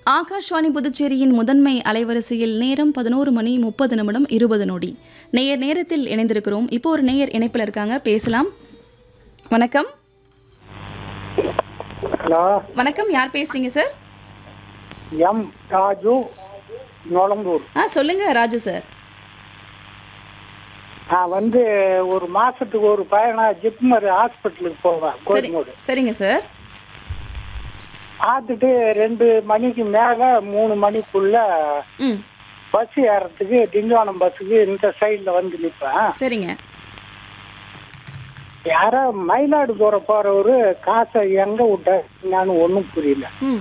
ஆகாஷ்வாணி புதுச்சேரியின் முதன்மை அலைவரிசையில் நேரம் பதினோரு மணி முப்பது நிமிடம் இருபது நொடி நேயர் நேரத்தில் இணைந்திருக்கிறோம் இப்போ ஒரு நேயர் இணைப்பில் இருக்காங்க பேசலாம் வணக்கம் ஹலோ வணக்கம் யார் பேசுறீங்க சார் எம் ராஜு நொளம்பூர் ஆ சொல்லுங்க ராஜு சார் நான் வந்து ஒரு மாசத்துக்கு ஒரு பயணம் ஜிப்மர் ஹாஸ்பிட்டலுக்கு போவேன் சரி கோயம்பேடு சரிங்க சார் பார்த்துட்டு ரெண்டு மணிக்கு மேலே மூணு மணிக்குள்ள ம் பஸ் ஏறத்துக்கு திண்டிவனம் பஸ்ஸுக்கு இந்த சைடில் வந்து நிற்பேன் சரிங்க யாரோ மயிலாடுதுறை போகிறவரு காசை எங்கே விட்டான்னு ஒன்றும் புரியல ம்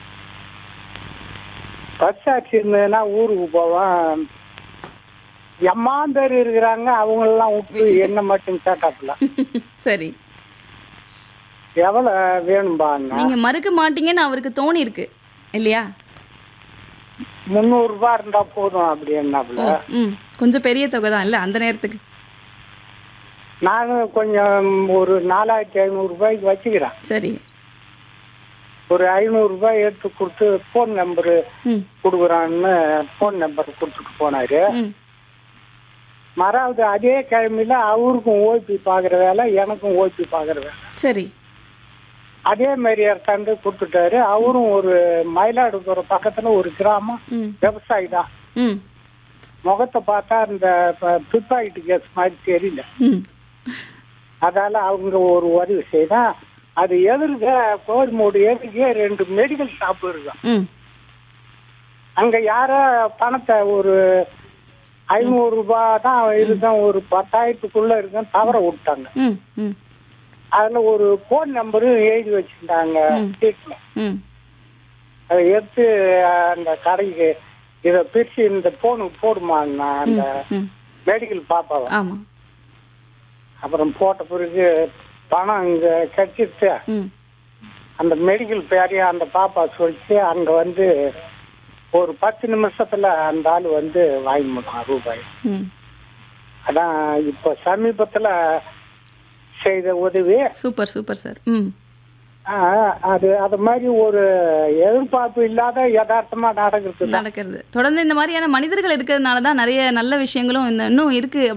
பஸ் ஆச்சு இருந்ததுன்னா ஊருக்கு போவேன் எம்மா பேர் இருக்கிறாங்க அவங்களெல்லாம் விட்டு என்ன மட்டும் சேட்டாப்புல சரி எவ்வளோ வேணும்பாங்க நீங்க மறுக்க மாட்டீங்கன்னு அவருக்கு தோணி இருக்கு இல்லையா முந்நூறுரூபா இருந்தா போதும் அப்படின்னாப்புல ஓ ம் கொஞ்சம் பெரிய தொகை தான் இல்லை அந்த நேரத்துக்கு நானும் கொஞ்சம் ஒரு நாலாயிரத்தி ஐநூறுரூபாய்க்கு வச்சுக்கிறேன் சரி ஒரு ஐநூறுரூபாய் எடுத்து கொடுத்து ஃபோன் நம்பரு ம் கொடுக்குறான்னு ஃபோன் நம்பர் கொடுத்துட்டு போனாரு ம் மறாவது அதே கிழமையில அவருக்கும் ஓபி பார்க்குற வேலை எனக்கும் ஓபி பார்க்குற வேலை சரி அதே மாதிரி எடுத்தாந்து கொடுத்துட்டாரு அவரும் ஒரு மயிலாடுதுறை பக்கத்துல ஒரு கிராமம் ம் விவசாயி தான் ம் முகத்தை பார்த்தா இந்த பிப்பாயிட்டு கேஸ் மாதிரி தெரியல ம் அதால அவங்க ஒரு உதவி செய்தா அது எதிர்க்க கோழிமூடு எதிர்க்கே ரெண்டு மெடிக்கல் ஷாப் இருக்கும் ம் அங்க யாரோ பணத்தை ஒரு ஐநூறு ரூபாய் தான் இருக்கும் ஒரு பத்தாயிரத்துக்குள்ள இருக்கும் தவற விட்டாங்க ம் ம் அதுல ஒரு போன் நம்பரும் எழுதி வச்சிருந்தாங்க சீட்ல ம் அதை எடுத்து அந்த கடைக்கு இதை பிரிச்சு இந்த போனுக்கு போடுமான்னா அந்த ம் மெடிக்கல் பாப்பாவை ஆமாம் அப்புறம் போட்ட பிறகு பணம் இங்க கிடைச்சிருச்சு ம் அந்த மெடிக்கல் பேரையும் அந்த பாப்பா சொல்லிச்சு அங்க வந்து ஒரு பத்து நிமிஷத்துல அந்த ஆள் வந்து வாங்கி முடியும் ரூபாய் ம் அதான் இப்போ சமீபத்துல செய்த உதவி சூப்பர் சூப்பர் சார் ம் ஆ, அது அது மாதிரி ஒரு எதிர்பார்ப்பு இல்லாத யதார்த்தமா நடக்கிறது நடக்கிறது தொடர்ந்து இந்த மாதிரியான மனிதர்கள் இருக்கிறதுனால தான் நிறைய நல்ல விஷயங்களும் இந்த இன்னும் இருக்கு